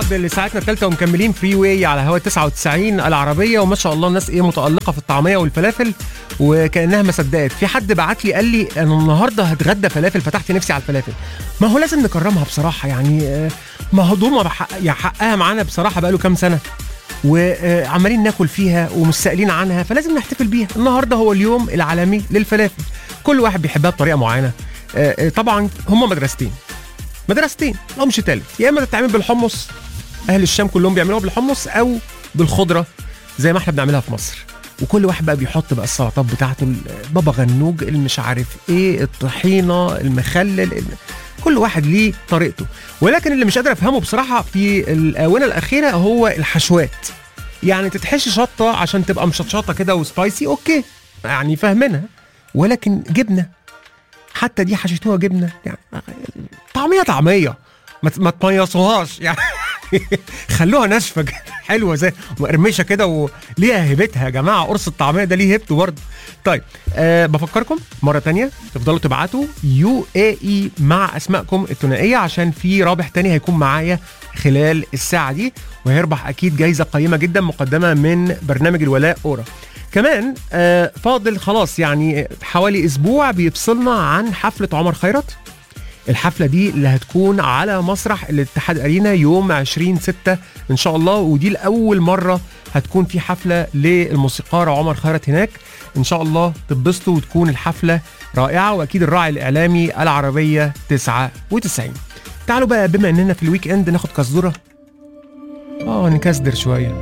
نرحب لساعتنا الثالثه ومكملين فري واي على هوا 99 العربيه وما شاء الله الناس ايه متالقه في الطعميه والفلافل وكانها ما صدقت في حد بعت لي قال لي انا النهارده هتغدى فلافل فتحت نفسي على الفلافل ما هو لازم نكرمها بصراحه يعني آه، مهضومه بحق يا حقها معانا بصراحه بقاله كام سنه وعمالين ناكل فيها ومستقلين عنها فلازم نحتفل بيها النهارده هو اليوم العالمي للفلافل كل واحد بيحبها بطريقه معينه آه، آه، طبعا هما مدرستين مدرستين لا مش تالت يا اما تتعمل بالحمص اهل الشام كلهم بيعملوها بالحمص او بالخضره زي ما احنا بنعملها في مصر وكل واحد بقى بيحط بقى السلطات بتاعته بابا غنوج المش عارف ايه الطحينه المخلل الم... كل واحد ليه طريقته ولكن اللي مش قادر افهمه بصراحه في الاونه الاخيره هو الحشوات يعني تتحشي شطه عشان تبقى مشطشطه كده وسبايسي اوكي يعني فاهمينها ولكن جبنه حتى دي حشيتوها جبنه يعني طعميه طعميه ما ت- ما تميصوهاش يعني خلوها ناشفه كده حلوه زي مقرمشه كده وليها هيبتها يا جماعه قرص الطعميه ده ليه هيبته برضه طيب أه بفكركم مره تانية تفضلوا تبعتوا يو اي اي مع اسمائكم الثنائيه عشان في رابح تاني هيكون معايا خلال الساعه دي وهيربح اكيد جايزه قيمه جدا مقدمه من برنامج الولاء اورا كمان آه فاضل خلاص يعني حوالي اسبوع بيفصلنا عن حفله عمر خيرت الحفله دي اللي هتكون على مسرح الاتحاد ارينا يوم 20 6 ان شاء الله ودي لاول مره هتكون في حفله للموسيقار عمر خيرت هناك ان شاء الله تتبسطوا وتكون الحفله رائعه واكيد الراعي الاعلامي العربيه 99 تعالوا بقى بما اننا في الويك اند ناخد كزدره اه نكسدر شويه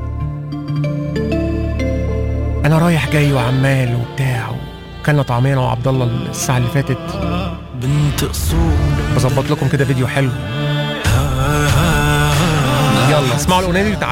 انا رايح جاي وعمال وبتاع وكلنا طعميه انا وعبد الله الساعه اللي فاتت بنت اصول بظبط لكم كده فيديو حلو يلا اسمعوا الاغنيه دي وتعالوا